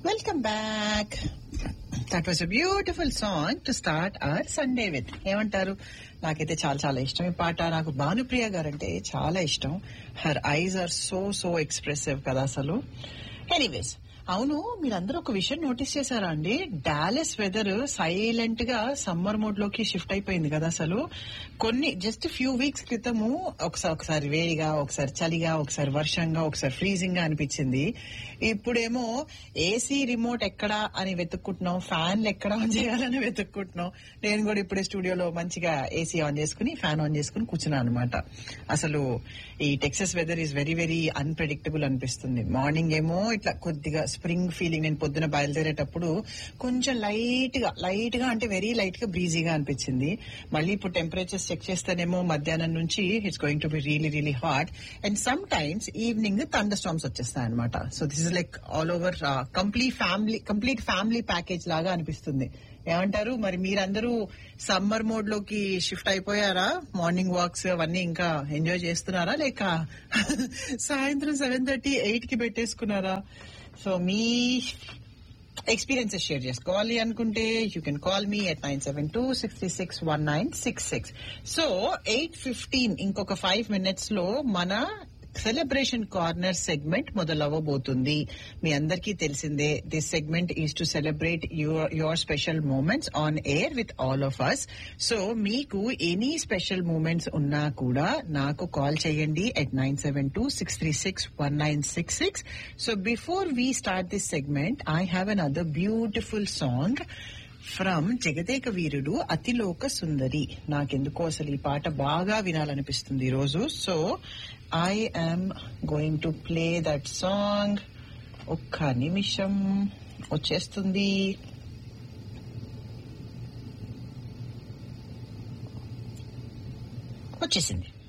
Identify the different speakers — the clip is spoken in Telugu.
Speaker 1: welcome back that was a beautiful song to start our Sunday with ఏమంటారు నాకైతే చాలా చాలా ఇష్టం ఈ పాట నాకు భానుప్రియ గారు అంటే చాలా ఇష్టం her eyes are so so expressive కదా అసలు ఎనీవేస్ అవును మీరందరూ ఒక విషయం నోటీస్ చేశారా అండి డాలెస్ వెదర్ సైలెంట్ గా సమ్మర్ మోడ్ లోకి షిఫ్ట్ అయిపోయింది కదా అసలు కొన్ని జస్ట్ ఫ్యూ వీక్స్ క్రితము ఒకసారి ఒకసారి వేడిగా ఒకసారి చలిగా ఒకసారి వర్షంగా ఒకసారి ఫ్రీజింగ్ గా అనిపించింది ఇప్పుడేమో ఏసీ రిమోట్ ఎక్కడా అని వెతుక్కుంటున్నాం ఫ్యాన్లు ఎక్కడ ఆన్ చేయాలని వెతుక్కుంటున్నాం నేను కూడా ఇప్పుడే స్టూడియోలో మంచిగా ఏసీ ఆన్ చేసుకుని ఫ్యాన్ ఆన్ చేసుకుని కూర్చున్నాను అనమాట అసలు ఈ Texas weather is very very unpredictable అనిపిస్తుంది మార్నింగ్ ఏమో ఇట్లా కొద్దిగా స్ప్రింగ్ ఫీలింగ్ నేను పొద్దున బయలుదేరేటప్పుడు కొంచెం లైట్ గా లైట్ గా అంటే వెరీ లైట్ గా బ్రీజీగా అనిపించింది మళ్ళీ ఇప్పుడు టెంపరేచర్స్ చెక్ చేస్తేనేమో మధ్యాహ్నం నుంచి it's going to be really really hot and sometimes evening thunderstorms వచ్చేస్తాయి అనమాట so this is like all over complete family complete family package లాగా అనిపిస్తుంది ఏమంటారు మరి మీరందరూ సమ్మర్ మోడ్ లోకి షిఫ్ట్ అయిపోయారా మార్నింగ్ వాక్స్ అవన్నీ ఇంకా ఎంజాయ్ చేస్తున్నారా లేక సాయంత్రం సెవెన్ థర్టీ ఎయిట్ కి పెట్టేసుకున్నారా సో మీ ఎక్స్పీరియన్సెస్ షేర్ చేసుకోవాలి అనుకుంటే you can call me at nine seven two sixty six one nine six six so eight fifteen ఇంకొక ఫైవ్ మినిట్స్ లో మన సెలబ్రేషన్ కార్నర్ సెగ్మెంట్ మొదలవ్వబోతుంది మీ అందరికీ తెలిసిందే this segment is to celebrate your your special moments on air with all of us so మీకు ఎనీ స్పెషల్ మూమెంట్స్ ఉన్నా కూడా నాకు కాల్ చేయండి at nine seven two six three six one nine six six so before we start this segment I have another beautiful song from Jagadeka Veerudu Athiloka Sundari నాకెందుకో అసలు ఈ పాట బాగా వినాలనిపిస్తుంది ఈ రోజు so I am going to play that song ఒక్క నిమిషం వచ్చేస్తుంది వచ్చేసింది